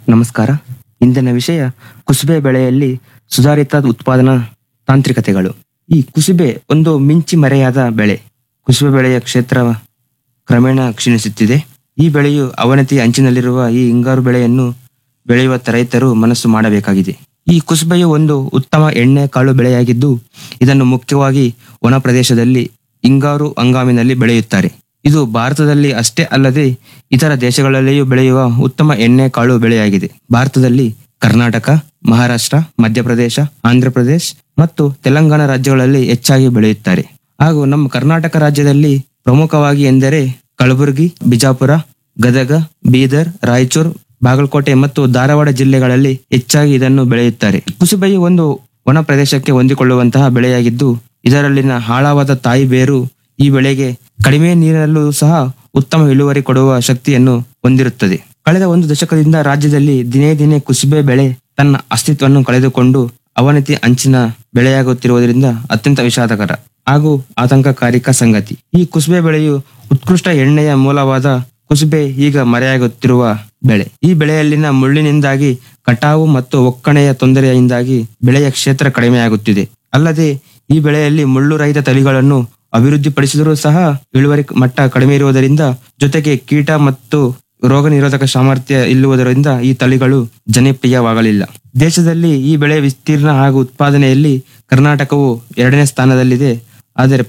ನಮಸ್ಕಾರ ಇಂದಿನ ವಿಷಯ ಕುಸುಬೆ ಬೆಳೆಯಲ್ಲಿ ಸುಧಾರಿತ ಉತ್ಪಾದನಾ ತಾಂತ್ರಿಕತೆಗಳು ಈ ಕುಸುಬೆ ಒಂದು ಮಿಂಚಿ ಮರೆಯಾದ ಬೆಳೆ ಕುಸುಬೆ ಬೆಳೆಯ ಕ್ಷೇತ್ರ ಕ್ರಮೇಣ ಕ್ಷೀಣಿಸುತ್ತಿದೆ ಈ ಬೆಳೆಯು ಅವನತಿ ಅಂಚಿನಲ್ಲಿರುವ ಈ ಹಿಂಗಾರು ಬೆಳೆಯನ್ನು ಬೆಳೆಯುವ ರೈತರು ಮನಸ್ಸು ಮಾಡಬೇಕಾಗಿದೆ ಈ ಕುಸುಬೆಯು ಒಂದು ಉತ್ತಮ ಎಣ್ಣೆ ಕಾಳು ಬೆಳೆಯಾಗಿದ್ದು ಇದನ್ನು ಮುಖ್ಯವಾಗಿ ಒಣ ಪ್ರದೇಶದಲ್ಲಿ ಹಿಂಗಾರು ಹಂಗಾಮಿನಲ್ಲಿ ಬೆಳೆಯುತ್ತಾರೆ ಇದು ಭಾರತದಲ್ಲಿ ಅಷ್ಟೇ ಅಲ್ಲದೆ ಇತರ ದೇಶಗಳಲ್ಲಿಯೂ ಬೆಳೆಯುವ ಉತ್ತಮ ಎಣ್ಣೆ ಕಾಳು ಬೆಳೆಯಾಗಿದೆ ಭಾರತದಲ್ಲಿ ಕರ್ನಾಟಕ ಮಹಾರಾಷ್ಟ್ರ ಮಧ್ಯಪ್ರದೇಶ ಆಂಧ್ರಪ್ರದೇಶ್ ಮತ್ತು ತೆಲಂಗಾಣ ರಾಜ್ಯಗಳಲ್ಲಿ ಹೆಚ್ಚಾಗಿ ಬೆಳೆಯುತ್ತಾರೆ ಹಾಗೂ ನಮ್ಮ ಕರ್ನಾಟಕ ರಾಜ್ಯದಲ್ಲಿ ಪ್ರಮುಖವಾಗಿ ಎಂದರೆ ಕಲಬುರಗಿ ಬಿಜಾಪುರ ಗದಗ ಬೀದರ್ ರಾಯಚೂರು ಬಾಗಲಕೋಟೆ ಮತ್ತು ಧಾರವಾಡ ಜಿಲ್ಲೆಗಳಲ್ಲಿ ಹೆಚ್ಚಾಗಿ ಇದನ್ನು ಬೆಳೆಯುತ್ತಾರೆ ಕುಸುಬೆಯು ಒಂದು ಒಣ ಪ್ರದೇಶಕ್ಕೆ ಹೊಂದಿಕೊಳ್ಳುವಂತಹ ಬೆಳೆಯಾಗಿದ್ದು ಇದರಲ್ಲಿನ ಆಳವಾದ ತಾಯಿ ಬೇರು ಈ ಬೆಳೆಗೆ ಕಡಿಮೆ ನೀರಿನಲ್ಲೂ ಸಹ ಉತ್ತಮ ಇಳುವರಿ ಕೊಡುವ ಶಕ್ತಿಯನ್ನು ಹೊಂದಿರುತ್ತದೆ ಕಳೆದ ಒಂದು ದಶಕದಿಂದ ರಾಜ್ಯದಲ್ಲಿ ದಿನೇ ದಿನೇ ಕುಸುಬೆ ಬೆಳೆ ತನ್ನ ಅಸ್ತಿತ್ವವನ್ನು ಕಳೆದುಕೊಂಡು ಅವನತಿ ಅಂಚಿನ ಬೆಳೆಯಾಗುತ್ತಿರುವುದರಿಂದ ಅತ್ಯಂತ ವಿಷಾದಕರ ಹಾಗೂ ಆತಂಕಕಾರಿಕ ಸಂಗತಿ ಈ ಕುಸುಬೆ ಬೆಳೆಯು ಉತ್ಕೃಷ್ಟ ಎಣ್ಣೆಯ ಮೂಲವಾದ ಕುಸುಬೆ ಈಗ ಮರೆಯಾಗುತ್ತಿರುವ ಬೆಳೆ ಈ ಬೆಳೆಯಲ್ಲಿನ ಮುಳ್ಳಿನಿಂದಾಗಿ ಕಟಾವು ಮತ್ತು ಒಕ್ಕಣೆಯ ತೊಂದರೆಯಿಂದಾಗಿ ಬೆಳೆಯ ಕ್ಷೇತ್ರ ಕಡಿಮೆಯಾಗುತ್ತಿದೆ ಅಲ್ಲದೆ ಈ ಬೆಳೆಯಲ್ಲಿ ಮುಳ್ಳು ರಹಿತ ತಳಿಗಳನ್ನು ಅಭಿವೃದ್ಧಿಪಡಿಸಿದರೂ ಸಹ ಇಳುವರಿ ಮಟ್ಟ ಕಡಿಮೆ ಇರುವುದರಿಂದ ಜೊತೆಗೆ ಕೀಟ ಮತ್ತು ರೋಗ ನಿರೋಧಕ ಸಾಮರ್ಥ್ಯ ಇಲ್ಲುವುದರಿಂದ ಈ ತಳಿಗಳು ಜನಪ್ರಿಯವಾಗಲಿಲ್ಲ ದೇಶದಲ್ಲಿ ಈ ಬೆಳೆ ವಿಸ್ತೀರ್ಣ ಹಾಗೂ ಉತ್ಪಾದನೆಯಲ್ಲಿ ಕರ್ನಾಟಕವು ಎರಡನೇ ಸ್ಥಾನದಲ್ಲಿದೆ ಆದರೆ